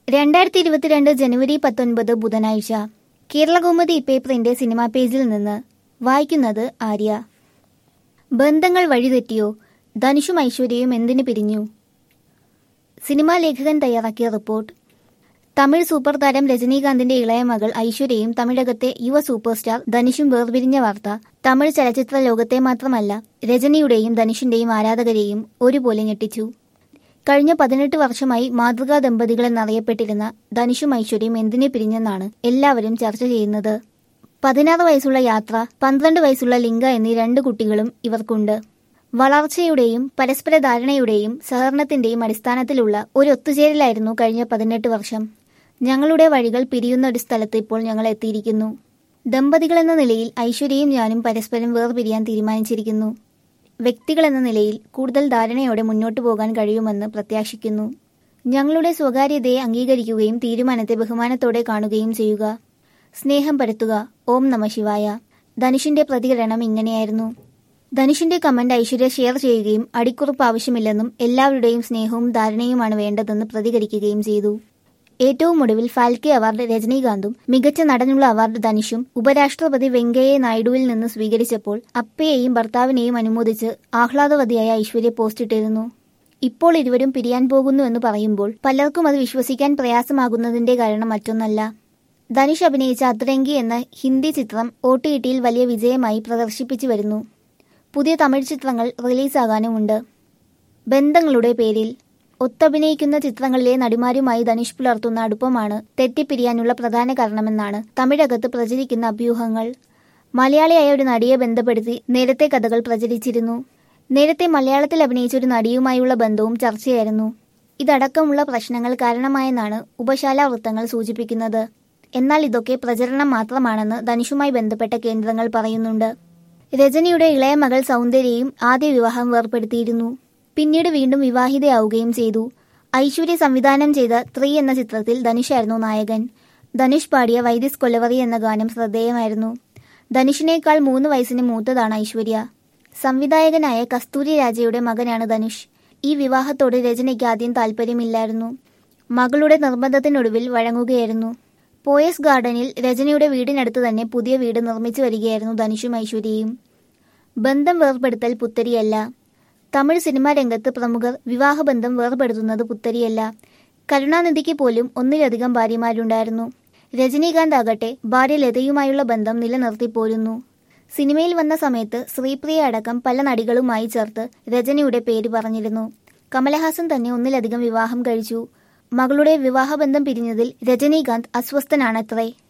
രണ്ടായിരത്തി ഇരുപത്തിരണ്ട് ജനുവരി പത്തൊൻപത് ബുധനാഴ്ച കേരളകൗമുദി പേപ്പറിന്റെ സിനിമാ പേജിൽ നിന്ന് വായിക്കുന്നത് ആര്യ ബന്ധങ്ങൾ വഴിതെറ്റിയോ ധനുഷും ഐശ്വര്യയും എന്തിനു പിരിഞ്ഞു സിനിമാ ലേഖകൻ തയ്യാറാക്കിയ റിപ്പോർട്ട് തമിഴ് സൂപ്പർ താരം രജനീകാന്തിന്റെ ഇളയ മകൾ ഐശ്വര്യയും തമിഴകത്തെ യുവ സൂപ്പർ സ്റ്റാർ ധനുഷും വേർപിരിഞ്ഞ വാർത്ത തമിഴ് ചലച്ചിത്ര ലോകത്തെ മാത്രമല്ല രജനിയുടെയും ധനുഷിന്റെയും ആരാധകരെയും ഒരുപോലെ ഞെട്ടിച്ചു കഴിഞ്ഞ പതിനെട്ട് വർഷമായി മാതൃകാ ദമ്പതികളെന്നറിയപ്പെട്ടിരുന്ന ധനുഷും ഐശ്വര്യയും എന്തിനെ പിരിഞ്ഞെന്നാണ് എല്ലാവരും ചർച്ച ചെയ്യുന്നത് പതിനാറ് വയസ്സുള്ള യാത്ര പന്ത്രണ്ട് വയസ്സുള്ള ലിംഗ എന്നീ രണ്ട് കുട്ടികളും ഇവർക്കുണ്ട് വളർച്ചയുടെയും പരസ്പര ധാരണയുടെയും സഹകരണത്തിന്റെയും അടിസ്ഥാനത്തിലുള്ള ഒരു ഒത്തുചേരലായിരുന്നു കഴിഞ്ഞ പതിനെട്ട് വർഷം ഞങ്ങളുടെ വഴികൾ പിരിയുന്ന ഒരു സ്ഥലത്ത് ഇപ്പോൾ ഞങ്ങൾ എത്തിയിരിക്കുന്നു ദമ്പതികളെന്ന നിലയിൽ ഐശ്വര്യയും ഞാനും പരസ്പരം വേർപിരിയാൻ തീരുമാനിച്ചിരിക്കുന്നു വ്യക്തികളെന്ന നിലയിൽ കൂടുതൽ ധാരണയോടെ മുന്നോട്ടു പോകാൻ കഴിയുമെന്ന് പ്രത്യാശിക്കുന്നു ഞങ്ങളുടെ സ്വകാര്യതയെ അംഗീകരിക്കുകയും തീരുമാനത്തെ ബഹുമാനത്തോടെ കാണുകയും ചെയ്യുക സ്നേഹം പരത്തുക ഓം നമ ശിവായ ധനുഷിന്റെ പ്രതികരണം ഇങ്ങനെയായിരുന്നു ധനുഷിന്റെ കമന്റ് ഐശ്വര്യ ഷെയർ ചെയ്യുകയും അടിക്കുറിപ്പ് ആവശ്യമില്ലെന്നും എല്ലാവരുടെയും സ്നേഹവും ധാരണയുമാണ് വേണ്ടതെന്ന് പ്രതികരിക്കുകയും ചെയ്തു ഏറ്റവും ഒടുവിൽ ഫാൽക്കെ അവാർഡ് രജനീകാന്തും മികച്ച നടനുള്ള അവാർഡ് ധനുഷും ഉപരാഷ്ട്രപതി വെങ്കയ്യ നായിഡുവിൽ നിന്ന് സ്വീകരിച്ചപ്പോൾ അപ്പയെയും ഭർത്താവിനെയും അനുമോദിച്ച് ആഹ്ലാദവതിയായ ഐശ്വര്യ പോസ്റ്റിട്ടിരുന്നു ഇപ്പോൾ ഇരുവരും പിരിയാൻ പോകുന്നു എന്ന് പറയുമ്പോൾ പലർക്കും അത് വിശ്വസിക്കാൻ പ്രയാസമാകുന്നതിന്റെ കാരണം മറ്റൊന്നല്ല ധനുഷ് അഭിനയിച്ച അത്രങ്കി എന്ന ഹിന്ദി ചിത്രം ഒ ടി ടിയിൽ വലിയ വിജയമായി പ്രദർശിപ്പിച്ചു വരുന്നു പുതിയ തമിഴ് ചിത്രങ്ങൾ റിലീസാകാനുമുണ്ട് ബന്ധങ്ങളുടെ പേരിൽ ഒത്തഭിനയിക്കുന്ന ചിത്രങ്ങളിലെ നടിമാരുമായി ധനുഷ് പുലർത്തുന്ന അടുപ്പമാണ് തെറ്റിപ്പിരിയാനുള്ള പ്രധാന കാരണമെന്നാണ് തമിഴകത്ത് പ്രചരിക്കുന്ന അഭ്യൂഹങ്ങൾ മലയാളിയായ ഒരു നടിയെ ബന്ധപ്പെടുത്തി നേരത്തെ കഥകൾ പ്രചരിച്ചിരുന്നു നേരത്തെ മലയാളത്തിൽ അഭിനയിച്ച ഒരു നടിയുമായുള്ള ബന്ധവും ചർച്ചയായിരുന്നു ഇതടക്കമുള്ള പ്രശ്നങ്ങൾ കാരണമായെന്നാണ് ഉപശാല വൃത്തങ്ങൾ സൂചിപ്പിക്കുന്നത് എന്നാൽ ഇതൊക്കെ പ്രചരണം മാത്രമാണെന്ന് ധനുഷുമായി ബന്ധപ്പെട്ട കേന്ദ്രങ്ങൾ പറയുന്നുണ്ട് രജനിയുടെ ഇളയ മകൾ സൗന്ദര്യയും ആദ്യ വിവാഹം വേർപ്പെടുത്തിയിരുന്നു പിന്നീട് വീണ്ടും വിവാഹിതയാവുകയും ചെയ്തു ഐശ്വര്യ സംവിധാനം ചെയ്ത ത്രീ എന്ന ചിത്രത്തിൽ ധനുഷായിരുന്നു നായകൻ ധനുഷ് പാടിയ വൈദിസ് കൊലവറി എന്ന ഗാനം ശ്രദ്ധേയമായിരുന്നു ധനുഷിനേക്കാൾ മൂന്ന് വയസ്സിന് മൂത്തതാണ് ഐശ്വര്യ സംവിധായകനായ കസ്തൂരി രാജയുടെ മകനാണ് ധനുഷ് ഈ വിവാഹത്തോട് രചനയ്ക്ക് ആദ്യം താല്പര്യമില്ലായിരുന്നു മകളുടെ നിർബന്ധത്തിനൊടുവിൽ വഴങ്ങുകയായിരുന്നു പോയസ് ഗാർഡനിൽ രജനിയുടെ വീടിനടുത്ത് തന്നെ പുതിയ വീട് നിർമ്മിച്ചു വരികയായിരുന്നു ധനുഷും ഐശ്വര്യയും ബന്ധം വേർപെടുത്തൽ പുത്തരിയല്ല തമിഴ് സിനിമാ രംഗത്ത് പ്രമുഖർ വിവാഹബന്ധം വേർപെടുത്തുന്നത് പുത്തരിയല്ല കരുണാനിധിക്ക് പോലും ഒന്നിലധികം ഭാര്യമാരുണ്ടായിരുന്നു രജനീകാന്ത് ആകട്ടെ ഭാര്യ ലതയുമായുള്ള ബന്ധം നിലനിർത്തി പോരുന്നു സിനിമയിൽ വന്ന സമയത്ത് ശ്രീപ്രിയ അടക്കം പല നടികളുമായി ചേർത്ത് രജനിയുടെ പേര് പറഞ്ഞിരുന്നു കമലഹാസൻ തന്നെ ഒന്നിലധികം വിവാഹം കഴിച്ചു മകളുടെ വിവാഹബന്ധം പിരിഞ്ഞതിൽ രജനീകാന്ത് അസ്വസ്ഥനാണത്രേ